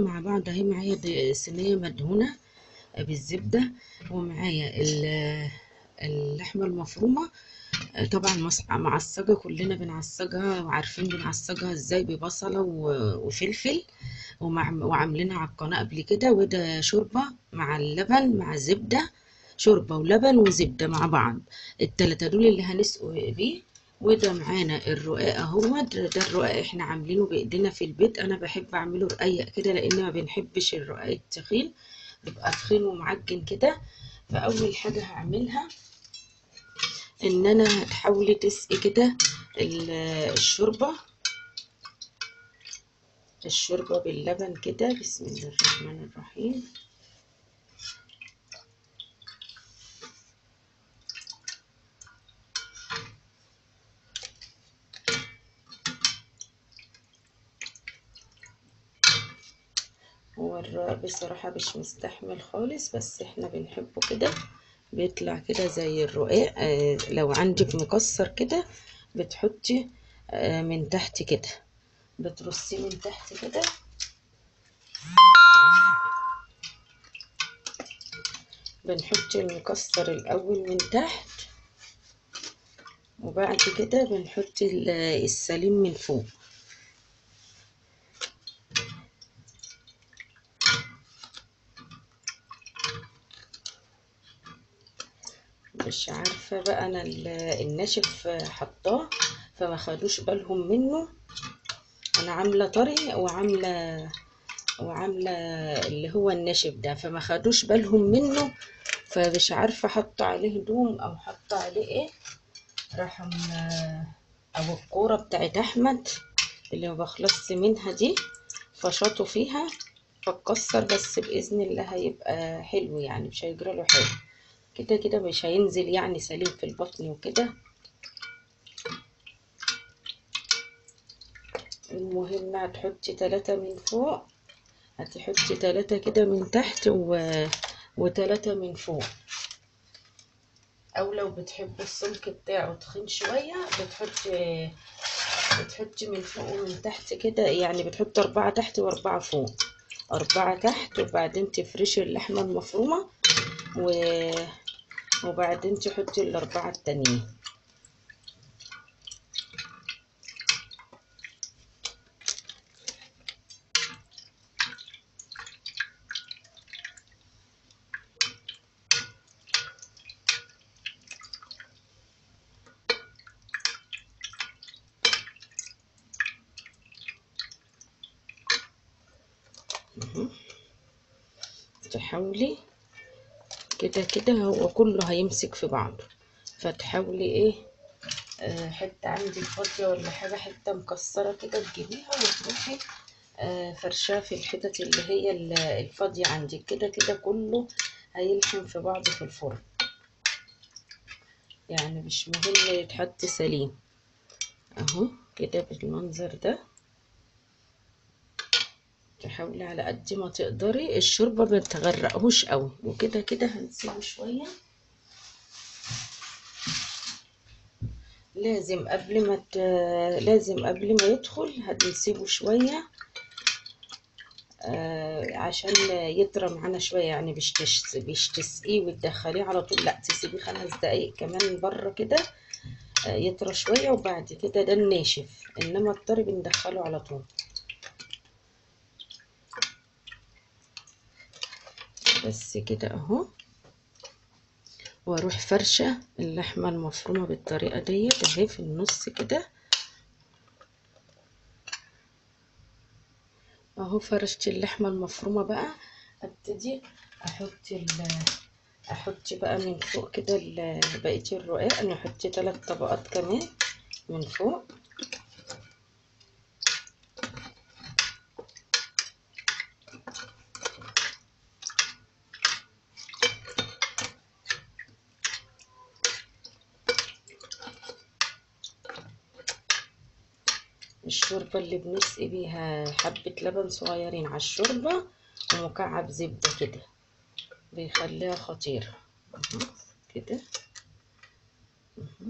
مع بعض اهي معايا د- صينية مدهونة بالزبدة ومعايا ال- اللحمة المفرومة طبعا مص- معصجة كلنا بنعصجها وعارفين بنعصجها ازاي ببصلة و- وفلفل ومع وعاملينها على القناة قبل كده وده شوربة مع اللبن مع زبدة شوربة ولبن وزبدة مع بعض التلاتة دول اللي هنسقوا بيه وده معانا الرقاق اهو ده, ده الرقاق احنا عاملينه بايدينا في البيت انا بحب اعمله رقيق كده لان ما بنحبش الرقاق التخين بيبقى تخين ومعجن كده فاول حاجة هعملها ان انا هتحاولي تسقي كده ال- الشوربة الشوربة باللبن كده بسم الله الرحمن الرحيم هو الرقاق بصراحة مش مستحمل خالص بس احنا بنحبه كده بيطلع كده زي الرقاق آه لو عندك مكسر كده بتحطي آه من تحت كده بترصيه من تحت كده بنحط المكسر الأول من تحت وبعد كده بنحط ال- السليم من فوق مش عارفة بقى أنا ال- الناشف حطاه فما خدوش بالهم منه أنا عاملة طري وعاملة وعاملة اللي هو الناشف ده فما خدوش بالهم منه فمش عارفة حط عليه هدوم أو حط عليه إيه راح م- أو الكورة بتاعت أحمد اللي ما بخلصش منها دي فشطوا فيها فاتكسر بس بإذن الله هيبقى حلو يعني مش هيجرى له حاجة كده كده مش هينزل يعني سليم في البطن وكده المهم هتحطي تلاتة من فوق هتحطي تلاتة كده من تحت و... وتلاتة من فوق او لو بتحبي السمك بتاعه تخين شوية بتحطي بتحطي من فوق ومن تحت كده يعني بتحطي اربعة تحت واربعة فوق اربعة تحت وبعدين تفرشي اللحمة المفرومة و... وبعدين تحطي الاربعة التانيين مهم. تحاولي كده كده هو كله هيمسك في بعضه فتحاولي ايه آه، حتة عندك فاضية ولا حاجة حتة مكسرة كده تجيبيها وتروحي آه، فرشاها في الحتت اللي هي ال- الفاضية عندك كده كده كله هيلحم في بعضه في الفرن يعني مش مهم يتحط سليم اهو كده بالمنظر ده تحاولي على قد ما تقدري الشوربة ما تغرقهوش قوي وكده كده هنسيبه شوية لازم قبل ما ت... لازم قبل ما يدخل هنسيبه شوية آه عشان يطرى معانا شوية يعني مش تش... مش تسقيه وتدخليه على طول لا تسيبيه خمس دقايق كمان بره كده آه يطرى شوية وبعد كده ده الناشف انما الطري بندخله على طول بس كده اهو واروح فرشة اللحمة المفرومة بالطريقة ديت اهي في النص كده اهو فرشت اللحمة المفرومة بقى ابتدي احط ال احط بقى من فوق كده ال- بقية الرقاق نحط ثلاث طبقات كمان من فوق الشوربة اللي بنسقي بيها حبة لبن صغيرين على الشوربة ومكعب زبدة كده بيخليها خطيرة أهو كده أهو.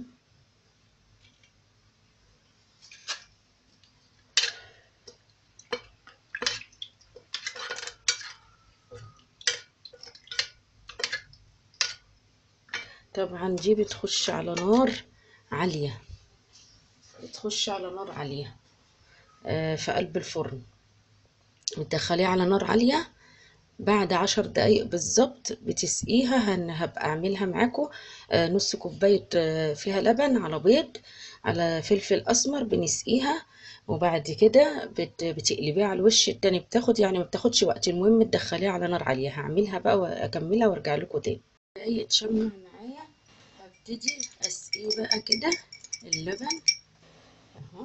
طبعا دي بتخش على نار عالية بتخش على نار عالية آه، في قلب الفرن بتدخليها على نار عالية بعد عشر دقايق بالظبط بتسقيها هن هبقى اعملها معاكم آه، نص كوباية آه، فيها لبن على بيض على فلفل اسمر بنسقيها وبعد كده بت... بتقلبيها على الوش التاني بتاخد يعني ما بتاخدش وقت المهم تدخليها على نار عالية هعملها بقى واكملها وارجع لكم تاني دقايق تشمع معايا هبتدي اسقيه بقى كده اللبن اهو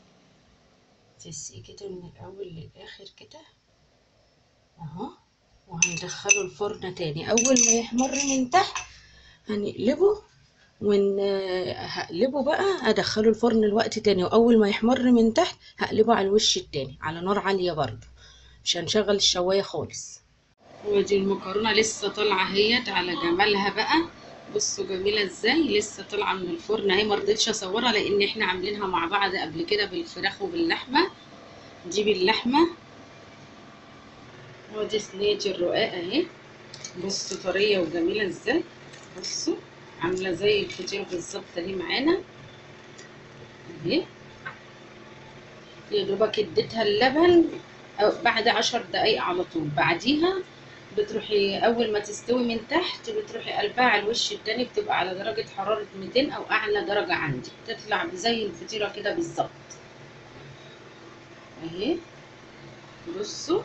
تسقي كده من الاول للاخر كده اهو وهندخله الفرن تاني اول ما يحمر من تحت هنقلبه ون هقلبه بقى هدخله الفرن الوقت تاني واول ما يحمر من تحت هقلبه على الوش التاني على نار عالية برضه مش هنشغل الشواية خالص ودي المكرونة لسه طالعة اهيت على جمالها بقى بصوا جميلة ازاي لسه طالعة من الفرن اهي مرضتش اصورها لان احنا عاملينها مع بعض قبل كده بالفراخ وباللحمة دي باللحمة ودي صينية الرقاق اهي بصوا طرية وجميلة ازاي بصوا عاملة زي الفطيرة بالظبط اهي معانا اهي يا دوبك اديتها اللبن أو بعد عشر دقايق على طول بعديها بتروحي اول ما تستوي من تحت بتروحي قلبها على الوش التاني بتبقى على درجة حرارة 200 او اعلى درجة عندي بتطلع زي الفطيرة كده بالظبط اهي بصوا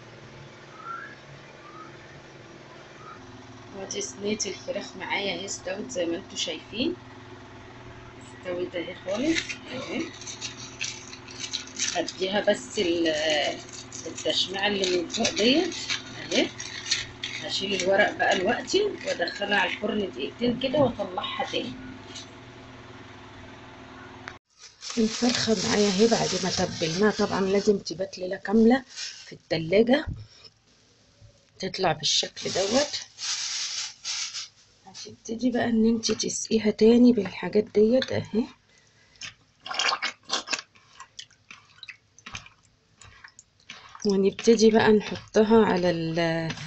ودي صينية الفراخ معايا اهي استوت زي ما انتوا شايفين استوت اهي خالص اهي هديها بس التشميعة اللي من فوق ديت اهي هشيل الورق بقى دلوقتي وادخلها على الفرن دقيقتين كده واطلعها تاني الفرخة معايا اهي بعد ما تبلناها طبعا لازم تبات ليلة كاملة في التلاجة تطلع بالشكل دوت هتبتدي بقى ان انت تسقيها تاني بالحاجات ديت اهي ونبتدي بقى نحطها على ال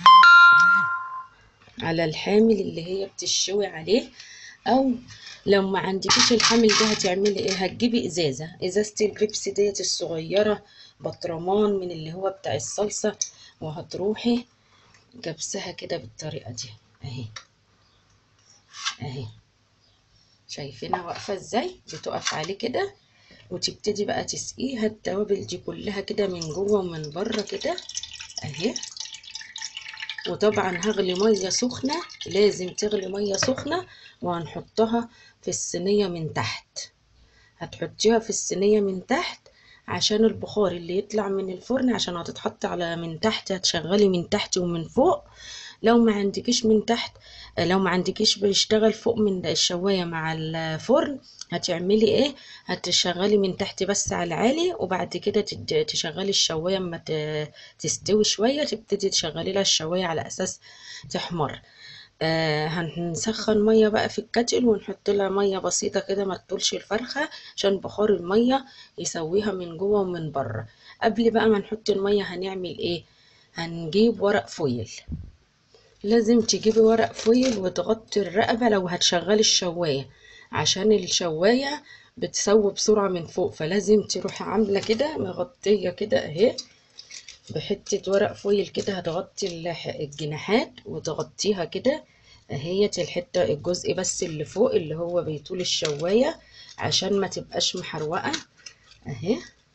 على الحامل اللي هي بتشوي عليه او لو ما عندكيش الحامل ده هتعملي ايه هتجيبي ازازه ازازه البيبسي ديت الصغيره بطرمان من اللي هو بتاع الصلصه وهتروحي جبسها كده بالطريقه دي اهي اهي شايفينها واقفه ازاي بتقف عليه كده وتبتدي بقى تسقيها التوابل دي كلها كده من جوه ومن بره كده اهي وطبعا هغلي ميه سخنه لازم تغلي ميه سخنه وهنحطها في الصينيه من تحت هتحطيها في الصينيه من تحت عشان البخار اللي يطلع من الفرن عشان هتتحط على من تحت هتشغلي من تحت ومن فوق لو ما عندكيش من تحت لو ما عندكيش بيشتغل فوق من الشوايه مع الفرن هتعملي ايه هتشغلي من تحت بس على العالي وبعد كده تشغلي الشوايه اما تستوي شويه تبتدي تشغلي لها الشوايه على اساس تحمر آه هنسخن ميه بقى في الكتل ونحط لها ميه بسيطه كده ما تطولش الفرخه عشان بخار الميه يسويها من جوه ومن بره قبل بقى ما نحط الميه هنعمل ايه هنجيب ورق فويل لازم تجيبي ورق فويل وتغطي الرقبه لو هتشغلي الشوايه عشان الشوايه بتسوي بسرعه من فوق فلازم تروحي عامله كده مغطيه كده اهي بحته ورق فويل كده هتغطي الجناحات وتغطيها كده اهيت الحته الجزء بس اللي فوق اللي هو بيطول الشوايه عشان ما تبقاش محروقه اهي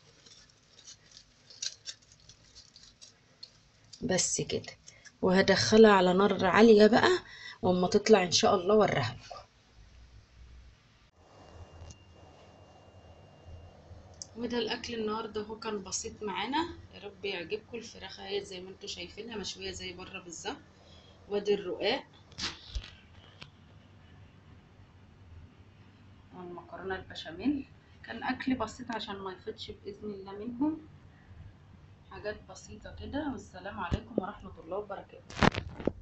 بس كده وهدخلها على نار عاليه بقى واما تطلع ان شاء الله اوريها لكم وده الاكل النهارده هو كان بسيط معانا يا رب يعجبكم الفراخ اهي زي ما انتم شايفينها مشويه زي بره بالظبط وادي الرقاق والمكرونه البشاميل كان اكل بسيط عشان ما يفيدش باذن الله منهم حاجات بسيطه كده والسلام عليكم ورحمه الله وبركاته